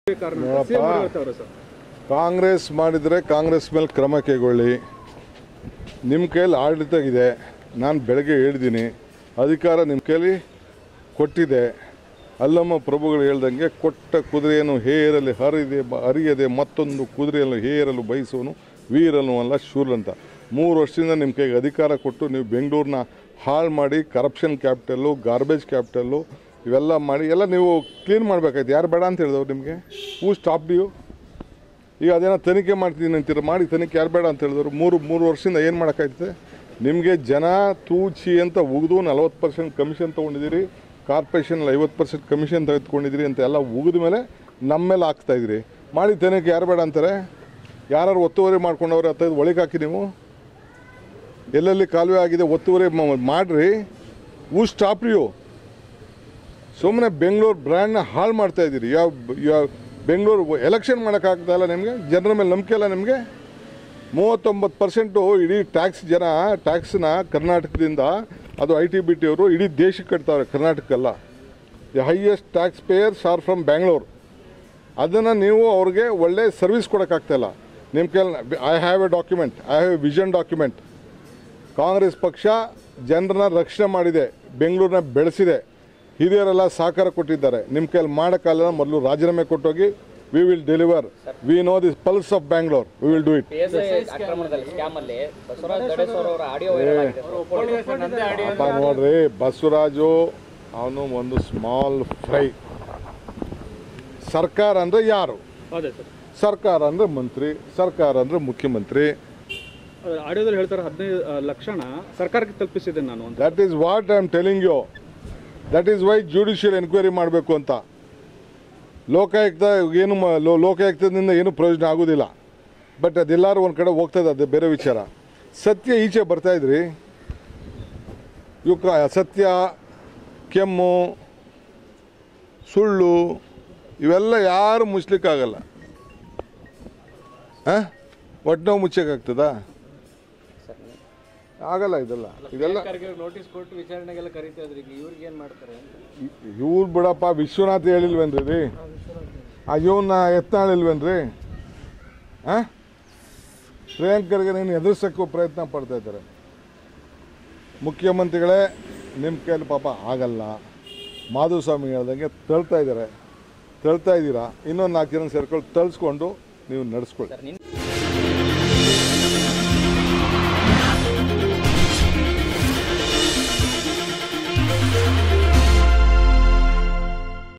ಕಾರಣ ನೋಡಪ್ಪ. CM ಹೇಳ್ತಾವ್ರೆ sir Congress ಮಾಡಿದರೆ ಕಾಂಗ್ರೆಸ್ ಮೇಲೆ ಕ್ರಮ ಕೈಗೊಳ್ಳಿ ನಿಮ್ಮ ಕೈಯಲ್ಲಿ ಆಡಳಿತ ಇದೆ ನಾನು ಬೆಳಗ್ಗೆ ಹೇಳಿದ್ದೀನಿ ಅಧಿಕಾರ ನಿಮ್ಮ ಕೈಲಿ ಕೊಟ್ಟಿದೆ ಅಲ್ಲಮ್ಮ ಪ್ರಭುಗಳು ಹೇಳ್ದಂಗೆ ಕೊಟ್ಟ ಕುದುರೆಯನ್ನು ಹೇರಲಿ ಹರಿದೆ ಬ- ಹರಿಯದೆ ಮತ್ತೊಂದು ಕುದುರೆಯನ್ನು ಹೇರಲು ಬಯಸುವನು ವೀರನು ಅಲ್ಲ ಶೂರ್ಲಂತ ಮೂರು ವರ್ಷದಿಂದ ನಿಮ್ಮ ಕೈಗೆ ಅಧಿಕಾರ ಕೊಟ್ಟು ನೀವು ಬೆಂಗಳೂರನ್ನ ಹಾಳು ಮಾಡಿ ಕರಪ್ಷನ್ ಕ್ಯಾಪಿಟಲ್ಲು ಗಾರ್ಬೇಜ್ ಕ್ಯಾಪಿಟಲ್ಲು ಇವೆಲ್ಲ ಮಾಡಿ ಎಲ್ಲ ನೀವು ಕ್ಲೀನ್ ಮಾಡಬೇಕಾಯ್ತು ಯಾರು ಬೇಡ ಅಂತ ಹೇಳಿದವ್ರು ನಿಮಗೆ ಹೂ ಸ್ಟಾಪ್ ಯು ಈಗ ಅದೇನೋ ತನಿಖೆ ಮಾಡ್ತೀನಿ ಅಂತೀರ ಮಾಡಿ ತನಿಖೆ ಯಾರು ಬೇಡ ಅಂತ ಹೇಳಿದ್ರು ಮೂರು ಮೂರು ವರ್ಷದಿಂದ ಏನು ಮಾಡೋಕ್ಕಾಯ್ತದೆ ನಿಮಗೆ ಜನ ತೂಚಿ ಅಂತ ಉಗಿದು ನಲ್ವತ್ತು ಪರ್ಸೆಂಟ್ ಕಮಿಷನ್ ತೊಗೊಂಡಿದ್ದೀರಿ ಕಾರ್ಪೊರೇಷನಲ್ಲಿ ಐವತ್ತು ಪರ್ಸೆಂಟ್ ಕಮಿಷನ್ ತೆಗೆದುಕೊಂಡಿದ್ದೀರಿ ಅಂತ ಎಲ್ಲ ಉಗಿದ ಮೇಲೆ ನಮ್ಮ ಮೇಲೆ ಹಾಕ್ತಾ ಇದ್ದೀರಿ ಮಾಡಿ ತನಿಖೆ ಯಾರು ಬೇಡ ಅಂತಾರೆ ಯಾರು ಒತ್ತುವರಿ ಮಾಡ್ಕೊಂಡವ್ರೆ ಅಂತ ಒಳಗೆ ಹಾಕಿ ನೀವು ಎಲ್ಲೆಲ್ಲಿ ಕಾಲುವೆ ಆಗಿದೆ ಒತ್ತುವರಿ ಮ- ಮಾಡ್ರಿ ಹೂ ಸ್ಟಾಪ್ ಯು ಸುಮ್ಮನೆ ಬೆಂಗಳೂರು ಬ್ರ್ಯಾಂಡ್ನ ಹಾಳು ಮಾಡ್ತಾ ಇದ್ದೀರಿ ಯಾವ ಯಾವ ಬೆಂಗಳೂರು ಎಲೆಕ್ಷನ್ ಮಾಡೋಕ್ಕಾಗ್ತಾ ಇಲ್ಲ ನಿಮಗೆ ಜನರ ಮೇಲೆ ನಂಬಿಕೆ ಇಲ್ಲ ನಿಮಗೆ ಮೂವತ್ತೊಂಬತ್ತು ಪರ್ಸೆಂಟು ಇಡೀ ಟ್ಯಾಕ್ಸ್ ಜನ ಟ್ಯಾಕ್ಸ್ನ ಕರ್ನಾಟಕದಿಂದ ಅದು ಐ ಟಿ ಬಿ ಟಿ ಅವರು ಇಡೀ ದೇಶಕ್ಕೆ ಕಟ್ತಾವ್ರೆ ಕರ್ನಾಟಕಲ್ಲ the highest tax payers are from Bangalore ಅದನ್ನು ನೀವು ಅವ್ರಿಗೆ ಒಳ್ಳೆ ಸರ್ವಿಸ್ ಕೊಡೋಕ್ಕಾಗ್ತಾಯಿಲ್ಲ ನಿಮ್ಮ ಕೈಯಲ್ಲಿ I have a document I have a vision document Congress ಪಕ್ಷ ಜನರನ್ನ ರಕ್ಷಣೆ ಮಾಡಿದೆ ಬೆಂಗಳೂರನ್ನ ಬೆಳೆಸಿದೆ ಹಿರಿಯರೆಲ್ಲ ಸಹಕಾರ ಕೊಟ್ಟಿದ್ದಾರೆ ನಿಮ್ಮ ಕೈಯಲ್ಲಿ ಮಾಡೋಕ್ಕಾಗಲ್ಲ ಮೊದಲು ರಾಜೀನಾಮೆ ಕೊಟ್ಟೋಗಿ we will deliver we know this pulse of Bangalore we will do it P S I ಆಕ್ರಮಣದಲ್ಲಿ ಸ್ಕ್ಯಾಮ್ ಅಲ್ಲಿ ಬಸವರಾಜ್ ಗಡೇಶ್ವರ ಅವರ ಆಡಿಯೋ ವೈರಲ್ ಆಗಿದೆ ಸರ್. ಅಪ್ಪ ನೋಡ್ರಿ ಬಸವರಾಜು ಅವನು ಒಂದು ಸ್ಮಾಲ್ ಫ್ರೈ ಸರ್ಕಾರ ಅಂದರೆ ಯಾರು ಅದೇ ಸರ್ ಸರ್ಕಾರ ಅಂದರೆ ಮಂತ್ರಿ ಸರ್ಕಾರ ಅಂದರೆ ಮುಖ್ಯಮಂತ್ರಿ ಆಡಿಯೋದಲ್ಲಿ ಹೇಳ್ತಾರೆ ಹದಿನೈದು ಲಕ್ಷಣ ಸರ್ಕಾರಕ್ಕೆ ತಲುಪಿಸಿದೆ ನಾನು ಅಂತ that is what I am telling you that is why judicial enquiry ಮಾಡಬೇಕು ಅಂತ ಲೋಕಾಯುಕ್ತ ಏನು ಮ- ಲೋ- ಲೋಕಾಯುಕ್ತದಿಂದ ಏನು ಪ್ರಯೋಜನ ಆಗೋದಿಲ್ಲ ಬಟ್ ಅದೆಲ್ಲರೂ ಒಂದು ಕಡೆ ಹೋಗ್ತದೆ ಅದು ಬೇರೆ ವಿಚಾರ ಸತ್ಯ ಈಚೆ ಬರ್ತಾ ಇದ್ರಿ ಇವು ಕ- ಸತ್ಯ ಕೆಮ್ಮು ಸುಳ್ಳು ಇವೆಲ್ಲ ಯಾರು ಮುಚ್ಲಿಕ್ಕಾಗಲ್ಲ ಹಾಂ ಒಟ್ಟು ನೋವು ಮುಚ್ಚಕ್ಕಾಗ್ತದಾ ಆಗಲ್ಲ ಇದೆಲ್ಲ ಇದೆಲ್ಲ ನೋಟಿಸ್ ಕೊಟ್ಟು ವಿಚಾರಣೆಗೆಲ್ಲ ಕರೀತಾ ಇದ್ರಿ ಈಗ ಇವ್ರಿಗೆ ಏನ್ ಮಾಡ್ತಾರೆ ಅಂತ ಇವ್ರು ಬಿಡಪ್ಪ ವಿಶ್ವನಾಥ್ ಹೇಳಿಲ್ವೇನ್ರಿ ರೀ ಆ ಇವನ್ನ ಎತ್ನಾಳಿಲ್ವೇನ್ರಿ ಹಾಂ ಪ್ರಿಯಾಂಕರ್ಗೆ ನೀನು ಎದುರಿಸೋಕ್ಕೂ ಪ್ರಯತ್ನ ಪಡ್ತಾ ಇದ್ದಾರೆ ಮುಖ್ಯಮಂತ್ರಿಗಳೇ ನಿಮ್ಮ ಕೈಯಲ್ಲಿ ಪಾಪ ಆಗಲ್ಲ ಮಾಧುಸ್ವಾಮಿ ಹೇಳ್ದಂಗೆ ತಳ್ತಾ ಇದ್ದಾರೆ ತಳ್ತಾ ಇದ್ದೀರಾ ಇನ್ನೊಂದು ನಾಲ್ಕು ಜನ ಸೇರ್ಕೊಂಡು ತಳ್ಸ್ಕೊಂಡು ನೀವು ನಡೆಸ್ಕೊಳ್ಳಿ ಸರ್ ನಿನ್